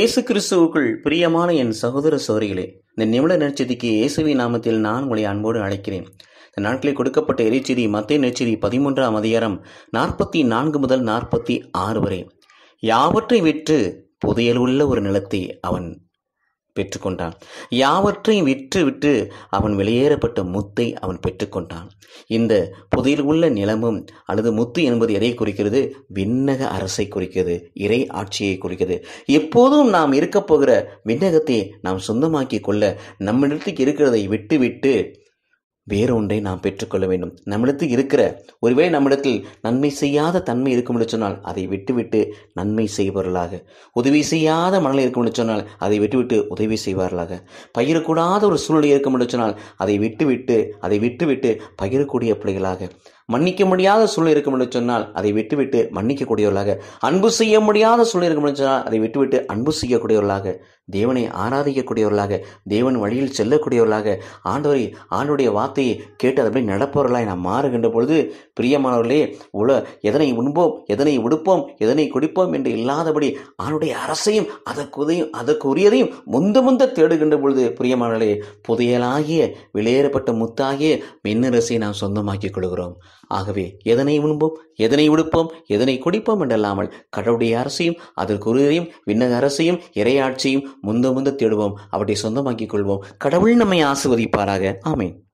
இயேசு கிறிஸ்துவுக்குள் பிரியமான என் சகோதர சோரிகளே இந்த நிமிட நற்செய்திக்கு இயேசுவின் நாமத்தில் நான் உங்களை அன்போடு அழைக்கிறேன் இந்த நாட்களில் கொடுக்கப்பட்ட இறைச்செய்தி மத்திய நெச்செய்தி பதிமூன்றாம் அதிகாரம் நாற்பத்தி நான்கு முதல் நாற்பத்தி ஆறு வரை யாவற்றை விற்று புதையல் உள்ள ஒரு நிலத்தை அவன் பெற்றுக்கொண்டான் யாவற்றையும் விற்று விட்டு அவன் வெளியேறப்பட்ட முத்தை அவன் பெற்றுக்கொண்டான் இந்த புதையில் உள்ள நிலமும் அல்லது முத்து என்பது எதை குறிக்கிறது விண்ணக அரசை குறிக்கிறது இறை ஆட்சியை குறிக்கிறது எப்போதும் நாம் இருக்கப் போகிற விண்ணகத்தை நாம் சொந்தமாக்கி கொள்ள நம்மிடத்துக்கு இருக்கிறதை விட்டு விட்டு வேறொன்றை நாம் பெற்றுக்கொள்ள வேண்டும் நம்மிடத்தில் இருக்கிற ஒருவேளை நம்மிடத்தில் நன்மை செய்யாத தன்மை இருக்கும் என்று சொன்னால் அதை விட்டுவிட்டு நன்மை செய்பவர்களாக உதவி செய்யாத மனநிலை இருக்கும் என்று சொன்னால் அதை விட்டுவிட்டு உதவி செய்வார்களாக பகிரக்கூடாத ஒரு சூழ்நிலை இருக்கும் என்று சொன்னால் அதை விட்டுவிட்டு அதை விட்டுவிட்டு பகிரக்கூடிய பிள்ளைகளாக மன்னிக்க முடியாத சூழ்நிலை இருக்கும் என்று சொன்னால் அதை விட்டுவிட்டு மன்னிக்கக்கூடியவர்களாக அன்பு செய்ய முடியாத சூழ்நிலை இருக்கும் என்று சொன்னால் அதை விட்டுவிட்டு அன்பு செய்யக்கூடியவர்களாக தேவனை ஆராதிக்கக்கூடியவர்களாக தேவன் வழியில் செல்லக்கூடியவர்களாக ஆண்டவரை ஆண்டுடைய வார்த்தையை கேட்டு அதன்படி நடப்பவர்களாய் நாம் மாறுகின்ற பொழுது பிரியமானவர்களே உல எதனை உண்போம் எதனை உடுப்போம் எதனை குடிப்போம் என்று இல்லாதபடி ஆண்டுடைய அரசையும் அதற்குதையும் அதற்கு உரியதையும் முந்த முந்த தேடுகின்ற பொழுது பிரியமானவர்களே புதையலாகிய வெளியேறப்பட்ட முத்தாகிய மின்னரசை நாம் சொந்தமாக்கிக் கொள்கிறோம் ஆகவே எதனை உண்போம் எதனை உடுப்போம் எதனை குடிப்போம் என்றல்லாமல் கடவுளுடைய அரசையும் அதற்கு உரியதையும் விண்ணக அரசையும் இறையாட்சியும் முந்த முந்த தேடுவோம் அவற்றை சொந்தமாக்கிக் கொள்வோம் கடவுள் நம்மை ஆசிர்வதிப்பாராக ஆமேன்